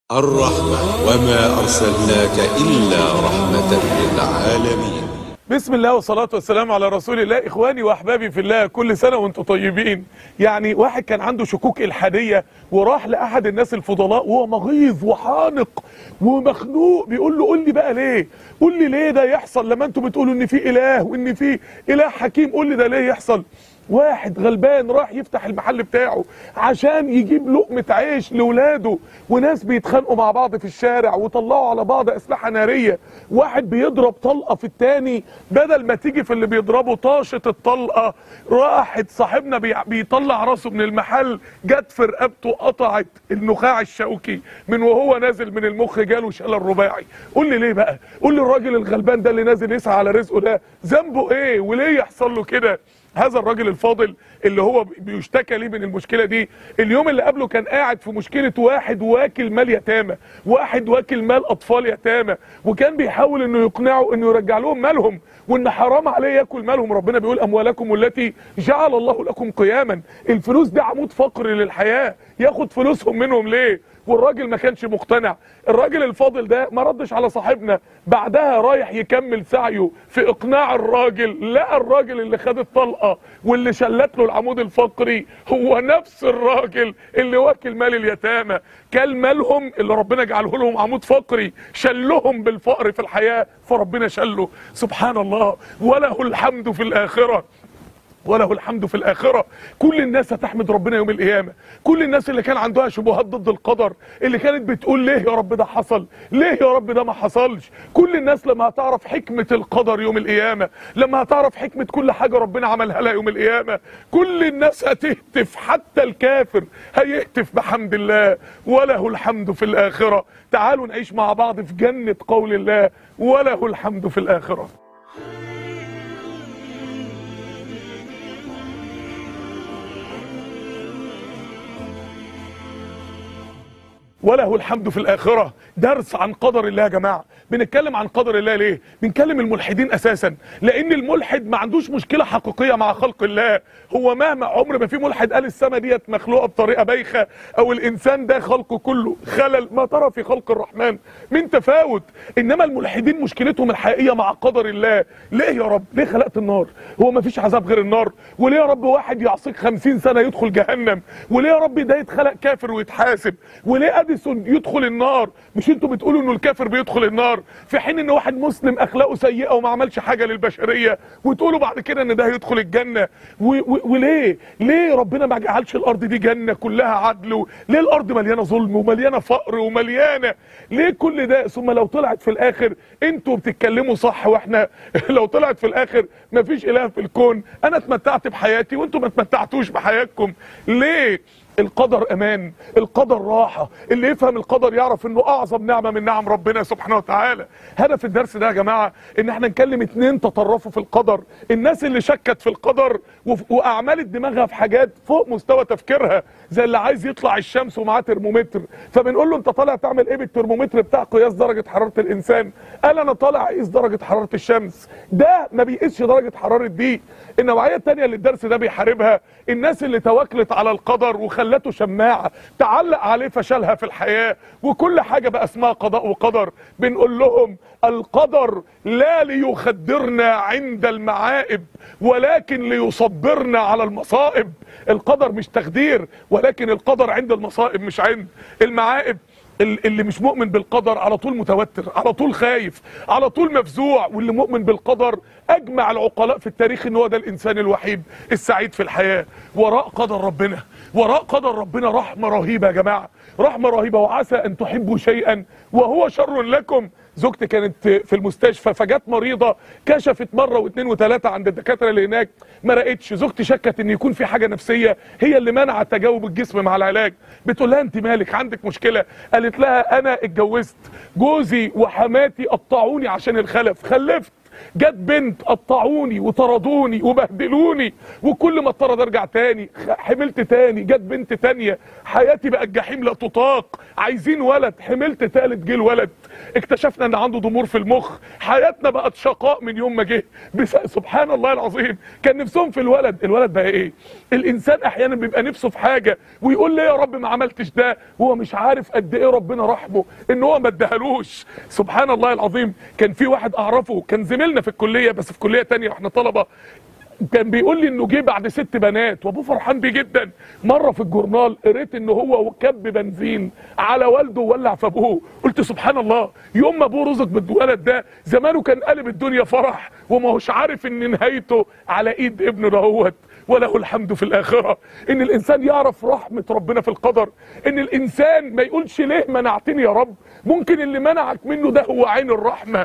الرحمة وما أرسلناك إلا رحمة للعالمين بسم الله والصلاة والسلام على رسول الله إخواني وأحبابي في الله كل سنة وأنتم طيبين يعني واحد كان عنده شكوك إلحادية وراح لأحد الناس الفضلاء وهو مغيظ وحانق ومخنوق بيقول له قول لي بقى ليه قول لي ليه ده يحصل لما أنتم بتقولوا إن في إله وإن في إله حكيم قول لي ده ليه يحصل واحد غلبان راح يفتح المحل بتاعه عشان يجيب لقمة عيش لولاده وناس بيتخانقوا مع بعض في الشارع وطلعوا على بعض أسلحة نارية واحد بيضرب طلقة في التاني بدل ما تيجي في اللي بيضربه طاشت الطلقة راحت صاحبنا بي- بيطلع راسه من المحل جت في رقبته قطعت النخاع الشوكي من وهو نازل من المخ جاله شلل رباعي قول لي ليه بقى قول لي الراجل الغلبان ده اللي نازل يسعى على رزقه ده ذنبه ايه وليه يحصل له كده هذا الراجل الفاضل اللي هو بيشتكى ليه من المشكله دي اليوم اللي قبله كان قاعد في مشكله واحد واكل مال يتامى واحد واكل مال اطفال يتامى وكان بيحاول انه يقنعه انه يرجع لهم مالهم وان حرام عليه ياكل مالهم ربنا بيقول اموالكم التي جعل الله لكم قياما الفلوس دي عمود فقري للحياه ياخد فلوسهم منهم ليه والراجل ما كانش مقتنع الراجل الفاضل ده ما ردش على صاحبنا بعدها رايح يكمل سعيه في اقناع الراجل لقى الراجل اللي خد الطلقه واللي شلت له العمود الفقري هو نفس الراجل اللي واكل مال اليتامى كل مالهم اللي ربنا جعله لهم عمود فقري شلهم بالفقر في الحياه فربنا شله سبحان الله وله الحمد في الاخره وله الحمد في الآخرة كل الناس هتحمد ربنا يوم القيامة كل الناس اللي كان عندها شبهات ضد القدر اللي كانت بتقول ليه يا رب ده حصل ليه يا رب ده ما حصلش كل الناس لما هتعرف حكمة القدر يوم القيامة لما هتعرف حكمة كل حاجة ربنا عملها لها يوم القيامة كل الناس هتهتف حتى الكافر هيهتف بحمد الله وله الحمد في الآخرة تعالوا نعيش مع بعض في جنة قول الله وله الحمد في الآخرة وله الحمد في الآخرة درس عن قدر الله يا جماعة بنتكلم عن قدر الله ليه بنكلم الملحدين أساسا لأن الملحد ما عندوش مشكلة حقيقية مع خلق الله هو مهما عمر ما في ملحد قال السماء ديت مخلوقة بطريقة بايخة أو الإنسان ده خلقه كله خلل ما ترى في خلق الرحمن من تفاوت إنما الملحدين مشكلتهم الحقيقية مع قدر الله ليه يا رب ليه خلقت النار هو ما فيش عذاب غير النار وليه يا رب واحد يعصيك خمسين سنة يدخل جهنم وليه يا رب ده يتخلق كافر ويتحاسب وليه اديسون يدخل النار مش انتوا بتقولوا انه الكافر بيدخل النار في حين ان واحد مسلم اخلاقه سيئه وما عملش حاجه للبشريه وتقولوا بعد كده ان ده هيدخل الجنه و و وليه ليه ربنا ما جعلش الارض دي جنه كلها عدل ليه الارض مليانه ظلم ومليانه فقر ومليانه ليه كل ده ثم لو طلعت في الاخر انتوا بتتكلموا صح واحنا لو طلعت في الاخر مفيش اله في الكون انا اتمتعت بحياتي وانتوا ما اتمتعتوش بحياتكم ليه القدر امان القدر راحه اللي يفهم القدر يعرف انه اعظم نعمه من نعم ربنا سبحانه وتعالى هدف الدرس ده يا جماعه ان احنا نكلم اتنين تطرفوا في القدر الناس اللي شكت في القدر وف- واعملت دماغها في حاجات فوق مستوى تفكيرها زي اللي عايز يطلع الشمس ومعاه ترمومتر فبنقول له انت طالع تعمل ايه بالترمومتر بتاع قياس درجه حراره الانسان قال انا طالع اقيس درجه حراره الشمس ده ما بيقيسش درجه حراره دي النوعيه الثانيه اللي الدرس ده بيحاربها الناس اللي توكلت على القدر وخلته شماعه تعلق عليه فشلها في الحياه وكل حاجه بقى اسمها قضاء وقدر بنقول لهم القدر لا ليخدرنا عند المعائب ولكن ليصبرنا على المصائب القدر مش تخدير ولكن القدر عند المصائب مش عند المعائب ال- اللي مش مؤمن بالقدر على طول متوتر على طول خايف على طول مفزوع واللي مؤمن بالقدر اجمع العقلاء في التاريخ ان هو ده الانسان الوحيد السعيد في الحياه وراء قدر ربنا وراء قدر ربنا رحمه رهيبه يا جماعه رحمه رهيبه وعسى ان تحبوا شيئا وهو شر لكم زوجتي كانت في المستشفى فجت مريضه كشفت مره واثنين وثلاثه عند الدكاتره اللي هناك ما لقيتش زوجتي شكت ان يكون في حاجه نفسيه هي اللي منع تجاوب الجسم مع العلاج بتقول لها انت مالك عندك مشكله قالت لها انا اتجوزت جوزي وحماتي قطعوني عشان الخلف خلفت جت بنت قطعوني وطردوني وبهدلوني وكل ما اضطر ارجع تاني حملت تاني جت بنت تانية حياتي بقت جحيم لا تطاق عايزين ولد حملت تالت جه الولد اكتشفنا ان عنده ضمور في المخ حياتنا بقت شقاء من يوم ما جه بس سبحان الله العظيم كان نفسهم في الولد الولد بقى ايه الانسان احيانا بيبقى نفسه في حاجه ويقول ليه يا رب ما عملتش ده هو مش عارف قد ايه ربنا رحمه ان هو ما ادهالوش سبحان الله العظيم كان في واحد اعرفه كان زميلنا في الكليه بس في كليه تانية واحنا طلبه كان بيقول لي انه جه بعد ست بنات وابوه فرحان بيه جدا مره في الجورنال قريت ان هو كب بنزين على والده وولع في ابوه قلت سبحان الله يوم ما ابوه رزق بالولد ده زمانه كان قلب الدنيا فرح وما هوش عارف ان نهايته على ايد ابنه دهوت وله الحمد في الآخرة إن الإنسان يعرف رحمة ربنا في القدر إن الإنسان ما يقولش ليه منعتني يا رب ممكن اللي منعك منه ده هو عين الرحمة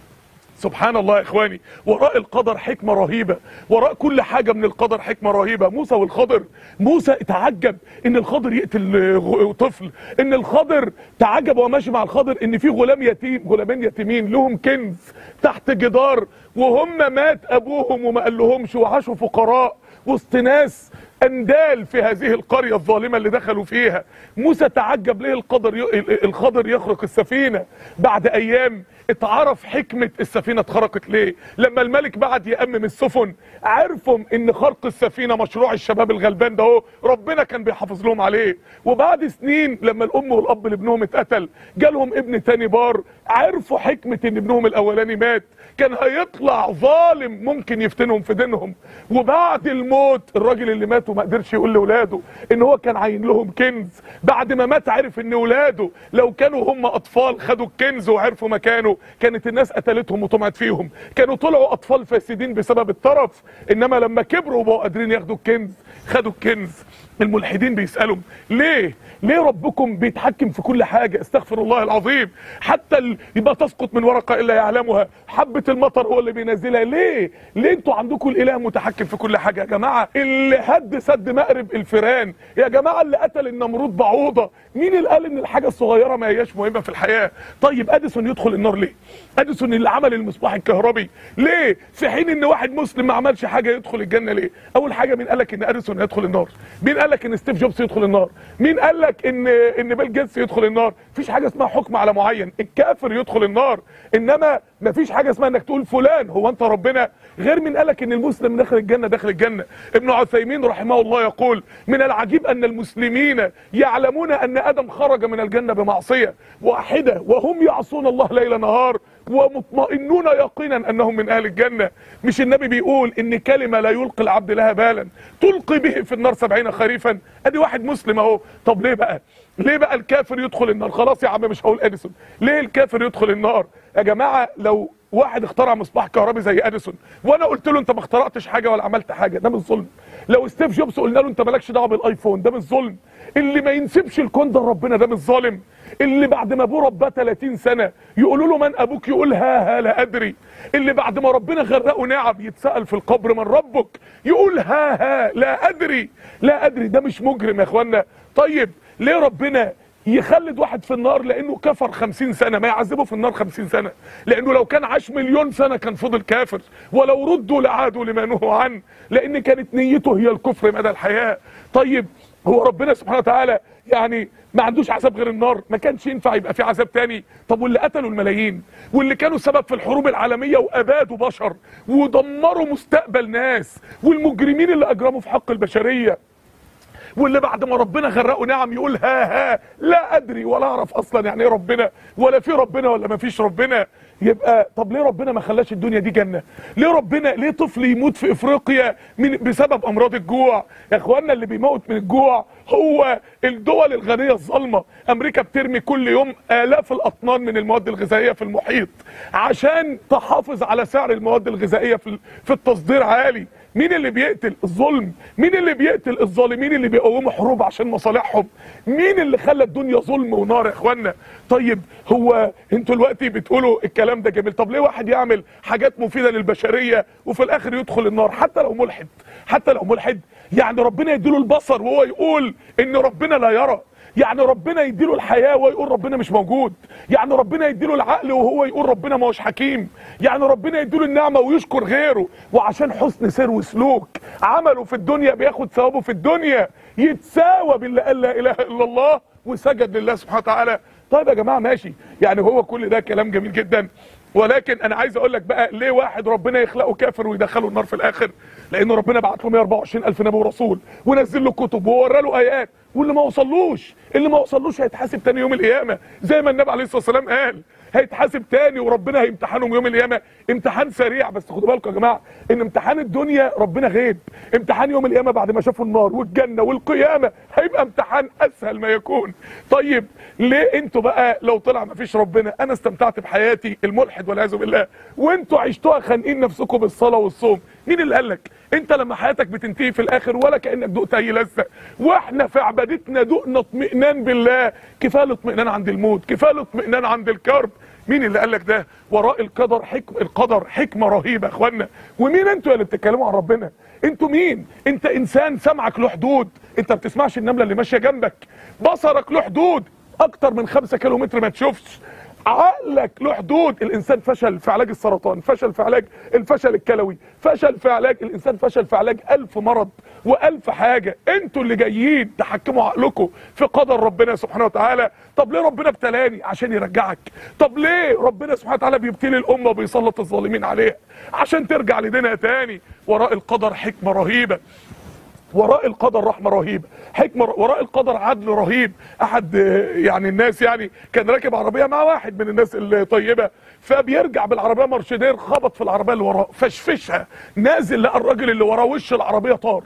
سبحان الله يا اخواني وراء القدر حكمة رهيبة وراء كل حاجة من القدر حكمة رهيبة موسى والخضر موسى اتعجب ان الخضر يقتل غ- طفل ان الخضر تعجب وهو ماشي مع الخضر ان في غلام يتيم غلامين يتيمين لهم كنز تحت جدار وهم مات ابوهم وما قال لهمش وعاشوا فقراء وسط ناس اندال في هذه القريه الظالمه اللي دخلوا فيها موسى تعجب ليه القدر ي... الخضر يخرق السفينه بعد ايام اتعرف حكمه السفينه اتخرقت ليه لما الملك بعد يأمم السفن عرفوا ان خرق السفينه مشروع الشباب الغلبان ده هو ربنا كان بيحافظ لهم عليه وبعد سنين لما الام والاب لابنهم اتقتل جالهم ابن تاني بار عرفوا حكمه ان ابنهم الاولاني مات كان هيطلع ظالم ممكن يفتنهم في دينهم وبعد الموت الراجل اللي مات وما قدرش يقول لاولاده ان هو كان عاين لهم كنز بعد ما مات عرف ان اولاده لو كانوا هم اطفال خدوا الكنز وعرفوا مكانه كانت الناس قتلتهم وطمعت فيهم كانوا طلعوا اطفال فاسدين بسبب الطرف انما لما كبروا وبقوا قادرين ياخدوا الكنز خدوا الكنز الملحدين بيسالوا ليه ليه ربكم بيتحكم في كل حاجه استغفر الله العظيم حتى ال... يبقى تسقط من ورقه الا يعلمها حبه المطر هو اللي بينزلها ليه ليه انتوا عندكم الاله متحكم في كل حاجه يا جماعه اللي هد سد مأرب الفيران يا جماعه اللي قتل النمرود بعوضه مين اللي قال ان الحاجه الصغيره ما هياش مهمه في الحياه طيب اديسون يدخل النار ليه اديسون اللي عمل المصباح الكهربي ليه في حين ان واحد مسلم ما عملش حاجه يدخل الجنه ليه اول حاجه مين قال لك ان اديسون يدخل النار مين قال لك ان ستيف جوبز يدخل النار مين قال لك ان ان بيل جيتس يدخل النار مفيش حاجه اسمها حكم على معين الكافر يدخل النار انما مفيش حاجه اسمها انك تقول فلان هو انت ربنا غير من قال لك ان المسلم داخل الجنه داخل الجنه ابن عثيمين رحمه الله يقول من العجيب ان المسلمين يعلمون ان ادم خرج من الجنه بمعصيه واحده وهم يعصون الله ليل نهار ومطمئنون يقينا انهم من اهل الجنه مش النبي بيقول ان كلمه لا يلقي العبد لها بالا تلقي به في النار سبعين خريفا ادي واحد مسلم اهو طب ليه بقى ليه بقى الكافر يدخل النار خلاص يا عم مش هقول اديسون ليه الكافر يدخل النار يا جماعه لو واحد اخترع مصباح كهربي زي اديسون وانا قلت له انت ما اخترعتش حاجه ولا عملت حاجه ده مش ظلم لو ستيف جوبز قلنا له انت مالكش دعوه بالايفون ده مش ظلم اللي ما ينسبش الكون ده لربنا ده مش ظالم اللي بعد ما ابوه رباه 30 سنه يقولوا له من ابوك يقول ها ها لا ادري اللي بعد ما ربنا غرقه نعم يتسال في القبر من ربك يقول ها ها لا ادري لا ادري ده مش مجرم يا اخوانا طيب ليه ربنا يخلد واحد في النار لانه كفر خمسين سنة ما يعذبه في النار خمسين سنة لانه لو كان عاش مليون سنة كان فضل كافر ولو ردوا لعادوا لما نهوا عنه لان كانت نيته هي الكفر مدى الحياة طيب هو ربنا سبحانه وتعالى يعني ما عندوش عذاب غير النار ما كانش ينفع يبقى في عذاب تاني طب واللي قتلوا الملايين واللي كانوا سبب في الحروب العالمية وابادوا بشر ودمروا مستقبل ناس والمجرمين اللي اجرموا في حق البشرية واللي بعد ما ربنا غرقه نعم يقول ها ها لا ادري ولا اعرف اصلا يعني ايه ربنا ولا في ربنا ولا ما فيش ربنا يبقى طب ليه ربنا ما خلاش الدنيا دي جنه ليه ربنا ليه طفل يموت في افريقيا من بسبب امراض الجوع يا اخوانا اللي بيموت من الجوع هو الدول الغنيه الظالمه امريكا بترمي كل يوم الاف الاطنان من المواد الغذائيه في المحيط عشان تحافظ على سعر المواد الغذائيه في في التصدير عالي مين اللي بيقتل الظلم مين اللي بيقتل الظالمين اللي بيقوموا حروب عشان مصالحهم مين اللي خلى الدنيا ظلم ونار يا اخوانا طيب هو انتوا دلوقتي بتقولوا الكلام ده جميل طب ليه واحد يعمل حاجات مفيده للبشريه وفي الاخر يدخل النار حتى لو ملحد حتى لو ملحد يعني ربنا يديله البصر وهو يقول ان ربنا لا يرى يعني ربنا يديله الحياه ويقول ربنا مش موجود يعني ربنا يديله العقل وهو يقول ربنا ما هوش حكيم يعني ربنا يديله النعمه ويشكر غيره وعشان حسن سير وسلوك عمله في الدنيا بياخد ثوابه في الدنيا يتساوى باللي قال لا اله الا الله وسجد لله سبحانه وتعالى طيب يا جماعه ماشي يعني هو كل ده كلام جميل جدا ولكن انا عايز اقول لك بقى ليه واحد ربنا يخلقه كافر ويدخله النار في الاخر لان ربنا بعت له 124 الف نبي ورسول ونزل له كتب وورى له ايات واللي ما وصلوش اللي ما وصلوش هيتحاسب تاني يوم القيامه زي ما النبي عليه الصلاه والسلام قال هيتحاسب تاني وربنا هيمتحنهم يوم القيامه امتحان سريع بس خدوا بالكم يا جماعه ان امتحان الدنيا ربنا غيب امتحان يوم القيامه بعد ما شافوا النار والجنه والقيامه هيبقى امتحان اسهل ما يكون طيب ليه انتوا بقى لو طلع ما فيش ربنا انا استمتعت بحياتي الملحد والعياذ بالله وانتوا عشتوها خانقين نفسكم بالصلاه والصوم مين اللي قال لك انت لما حياتك بتنتهي في الاخر ولا كانك دقت اي لذه واحنا في عبادتنا دقنا اطمئنان بالله كفايه الاطمئنان عند الموت كفايه الاطمئنان عند الكرب مين اللي قال لك ده وراء القدر حكم القدر حكمه رهيبه يا اخوانا ومين انتوا اللي بتتكلموا عن ربنا انتوا مين انت انسان سمعك له حدود انت ما بتسمعش النمله اللي ماشيه جنبك بصرك له حدود اكتر من خمسة كيلو متر ما تشوفش عقلك له حدود الانسان فشل في علاج السرطان فشل في علاج الفشل الكلوي فشل في علاج الانسان فشل في علاج الف مرض والف حاجه انتوا اللي جايين تحكموا عقلكم في قدر ربنا سبحانه وتعالى طب ليه ربنا ابتلاني عشان يرجعك طب ليه ربنا سبحانه وتعالى بيبتلي الامه وبيسلط الظالمين عليها عشان ترجع لدينها تاني وراء القدر حكمه رهيبه وراء القدر رحمه رهيبه حكمه وراء القدر عدل رهيب احد يعني الناس يعني كان راكب عربيه مع واحد من الناس الطيبه فبيرجع بالعربيه مرشدير خبط في العربيه اللي وراه فشفشها نازل لقى الراجل اللي وراه وش العربيه طار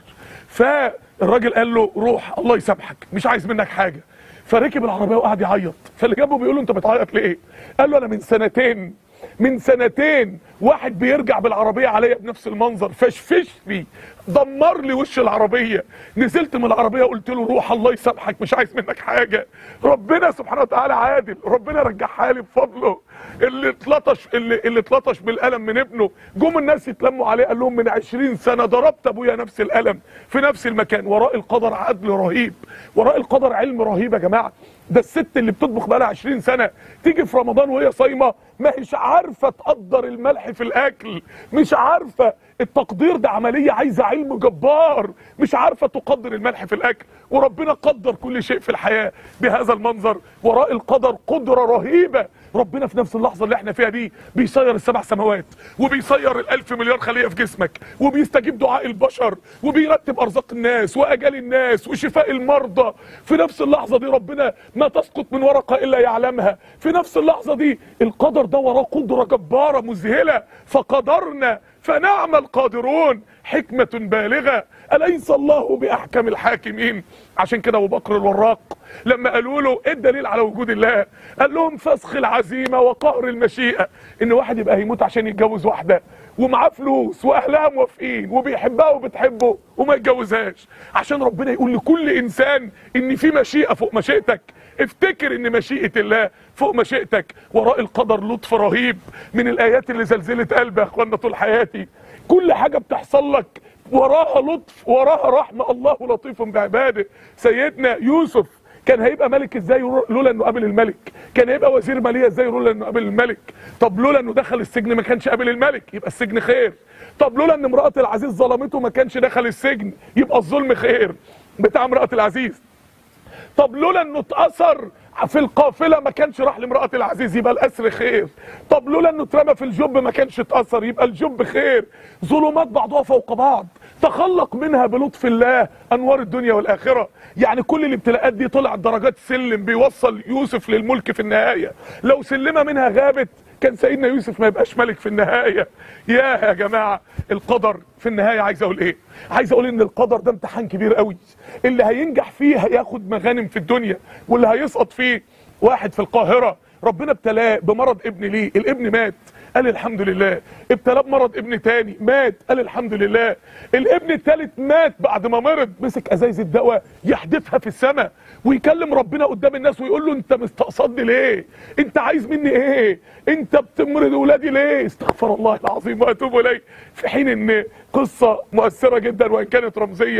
فالراجل قال له روح الله يسامحك مش عايز منك حاجه فركب العربيه وقعد يعيط فاللي جنبه بيقول له انت بتعيط ليه قال له انا من سنتين من سنتين واحد بيرجع بالعربيه عليا بنفس المنظر فشفش لي دمر لي وش العربيه نزلت من العربيه قلت له روح الله يسامحك مش عايز منك حاجه ربنا سبحانه وتعالى عادل ربنا رجعها لي بفضله اللي اتلطش اللي, اللي اتلطش بالقلم من ابنه جم الناس يتلموا عليه قال لهم من 20 سنه ضربت ابويا نفس القلم في نفس المكان وراء القدر عدل رهيب وراء القدر علم رهيب يا جماعه ده الست اللي بتطبخ بقالها 20 سنه تيجي في رمضان وهي صايمه ما هيش عارفه تقدر الملح في الاكل مش عارفه التقدير ده عمليه عايزه علم جبار مش عارفه تقدر الملح في الاكل وربنا قدر كل شيء في الحياه بهذا المنظر وراء القدر قدره رهيبه ربنا في نفس اللحظه اللي احنا فيها دي بيسير السبع سماوات وبيسير الالف مليار خليه في جسمك وبيستجيب دعاء البشر وبيرتب ارزاق الناس واجال الناس وشفاء المرضى في نفس اللحظه دي ربنا ما تسقط من ورقه الا يعلمها في نفس اللحظه دي القدر ده وراه قدره جباره مذهله فقدرنا فنعم القادرون حكمة بالغة أليس الله بأحكم الحاكمين عشان كده أبو بكر الوراق لما قالوا له إيه الدليل على وجود الله قال لهم فسخ العزيمة وقهر المشيئة إن واحد يبقى هيموت عشان يتجوز واحدة ومعاه فلوس واهلها موافقين وبيحبها وبتحبه وما يتجوزهاش عشان ربنا يقول لكل انسان ان في مشيئه فوق مشيئتك افتكر ان مشيئه الله فوق مشيئتك وراء القدر لطف رهيب من الايات اللي زلزلت قلبي يا اخوانا طول حياتي كل حاجه بتحصل لك وراها لطف وراها رحمه الله لطيف بعباده سيدنا يوسف كان هيبقى ملك ازاي لولا انه قابل الملك كان هيبقى وزير ماليه ازاي لولا انه قابل الملك طب لولا انه دخل السجن ما كانش قابل الملك يبقى السجن خير طب لولا ان امراه العزيز ظلمته ما كانش دخل السجن يبقى الظلم خير بتاع امراه العزيز طب لولا انه اتاثر في القافله ما كانش راح لامراه العزيز يبقى الاسر خير طب لولا انه اترمى في الجب ما كانش اتاثر يبقى الجب خير ظلمات بعضها فوق بعض تخلق منها بلطف الله انوار الدنيا والاخره يعني كل الابتلاءات دي طلعت درجات سلم بيوصل يوسف للملك في النهايه لو سلمه منها غابت كان سيدنا يوسف ما يبقاش ملك في النهايه يا يا جماعه القدر في النهايه عايز اقول ايه عايز اقول ان القدر ده امتحان كبير قوي اللي هينجح فيه هياخد مغانم في الدنيا واللي هيسقط فيه واحد في القاهره ربنا ابتلاه بمرض ابن ليه الابن مات قال الحمد لله ابتلاه بمرض ابن تاني مات قال الحمد لله الابن التالت مات بعد ما مرض مسك ازايز الدواء يحدفها في السماء ويكلم ربنا قدام الناس ويقول له انت مستقصدني ليه انت عايز مني ايه انت بتمرض ولادي ليه استغفر الله العظيم واتوب اليه في حين ان قصه مؤثره جدا وان كانت رمزيه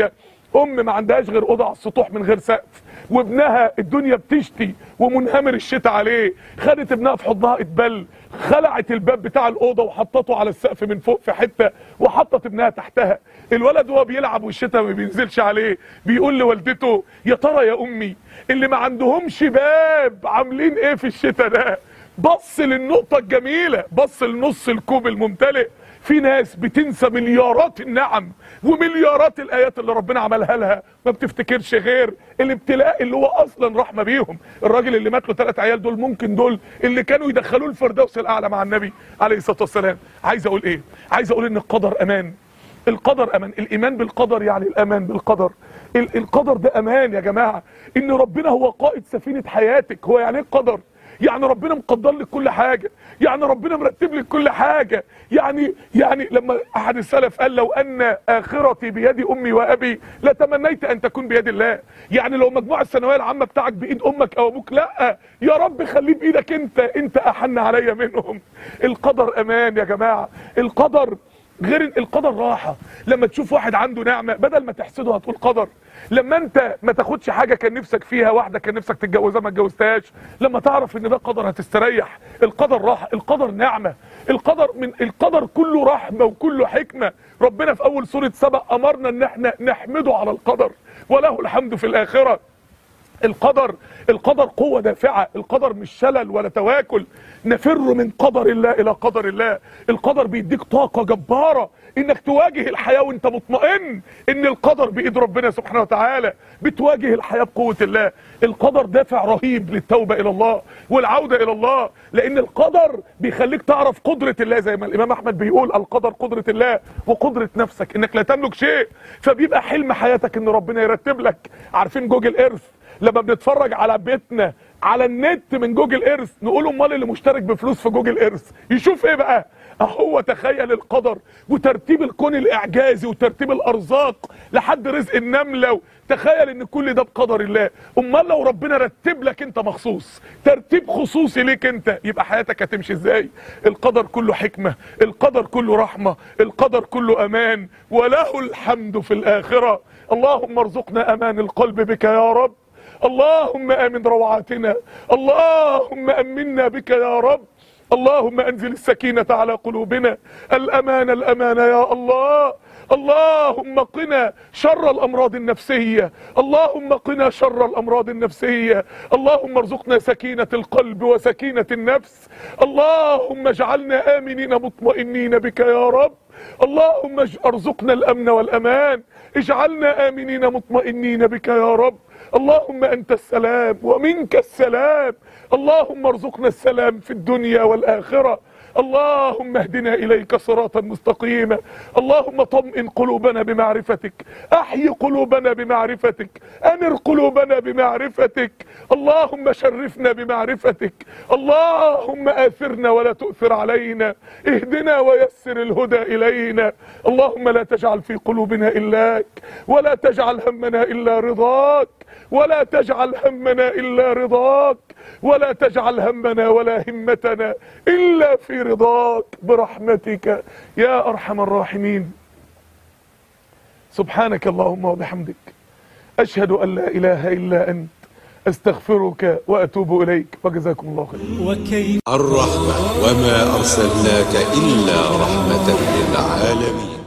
ام ما عندهاش غير اوضه على السطوح من غير سقف وابنها الدنيا بتشتي ومنهمر الشتاء عليه خدت ابنها في حضنها اتبل خلعت الباب بتاع الاوضه وحطته على السقف من فوق في حته وحطت ابنها تحتها الولد وهو بيلعب والشتاء ما بينزلش عليه بيقول لوالدته يا ترى يا امي اللي ما عندهمش باب عاملين ايه في الشتاء ده بص للنقطه الجميله بص لنص الكوب الممتلئ في ناس بتنسى مليارات النعم ومليارات الايات اللي ربنا عملها لها ما بتفتكرش غير الابتلاء اللي هو اصلا رحمه بيهم الراجل اللي مات له ثلاث عيال دول ممكن دول اللي كانوا يدخلوه الفردوس الاعلى مع النبي عليه الصلاه والسلام عايز اقول ايه عايز اقول ان القدر امان القدر امان الايمان بالقدر يعني الامان بالقدر ال- القدر ده امان يا جماعه ان ربنا هو قائد سفينه حياتك هو يعني ايه القدر يعني ربنا مقدر لك كل حاجه يعني ربنا مرتب لك كل حاجه يعني يعني لما احد السلف قال لو ان اخرتي بيد امي وابي لتمنيت ان تكون بيد الله يعني لو مجموع الثانويه العامه بتاعك بايد امك او ابوك لا يا رب خليه بايدك انت انت احن عليا منهم القدر امان يا جماعه القدر غير إن القدر راحة لما تشوف واحد عنده نعمة بدل ما تحسده هتقول قدر لما انت ما تاخدش حاجة كان نفسك فيها واحدة كان نفسك تتجوزها ما اتجوزتهاش لما تعرف ان ده قدر هتستريح القدر راحة القدر نعمة القدر من القدر كله رحمة وكله حكمة ربنا في اول سورة سبأ امرنا ان احنا نحمده على القدر وله الحمد في الاخرة القدر القدر قوة دافعة القدر مش شلل ولا تواكل نفر من قدر الله إلى قدر الله القدر بيديك طاقة جبارة إنك تواجه الحياة وإنت مطمئن إن القدر بإيد ربنا سبحانه وتعالى بتواجه الحياة بقوة الله القدر دافع رهيب للتوبة إلى الله والعودة إلى الله لأن القدر بيخليك تعرف قدرة الله زي ما الإمام أحمد بيقول القدر قدرة الله وقدرة نفسك إنك لا تملك شيء فبيبقى حلم حياتك إن ربنا يرتب لك عارفين جوجل إيرث لما بنتفرج على بيتنا على النت من جوجل ايرث نقول امال اللي مشترك بفلوس في جوجل ايرث يشوف ايه بقى اهو تخيل القدر وترتيب الكون الاعجازي وترتيب الارزاق لحد رزق النمله تخيل ان كل ده بقدر الله امال لو ربنا رتب لك انت مخصوص ترتيب خصوصي ليك انت يبقى حياتك هتمشي ازاي القدر كله حكمه القدر كله رحمه القدر كله امان وله الحمد في الاخره اللهم ارزقنا امان القلب بك يا رب اللهم امن روعاتنا اللهم امنا بك يا رب اللهم انزل السكينة على قلوبنا الامان الامان يا الله اللهم قنا شر الامراض النفسية اللهم قنا شر الامراض النفسية اللهم ارزقنا سكينة القلب وسكينة النفس اللهم اجعلنا امنين مطمئنين بك يا رب اللهم اج- ارزقنا الامن والامان اجعلنا امنين مطمئنين بك يا رب اللهم انت السلام ومنك السلام اللهم ارزقنا السلام في الدنيا والاخره اللهم اهدنا اليك صراطا مستقيما اللهم طمئن قلوبنا بمعرفتك احي قلوبنا بمعرفتك انر قلوبنا بمعرفتك اللهم شرفنا بمعرفتك اللهم اثرنا ولا تؤثر علينا اهدنا ويسر الهدى الينا اللهم لا تجعل في قلوبنا الاك ولا تجعل همنا الا رضاك ولا تجعل همنا الا رضاك ولا تجعل همنا ولا همتنا الا في رضاك برحمتك يا ارحم الراحمين سبحانك اللهم وبحمدك اشهد ان لا اله الا انت استغفرك واتوب اليك وجزاكم الله خيرا وكيف الرحمة وما أرسلناك إلا رحمة للعالمين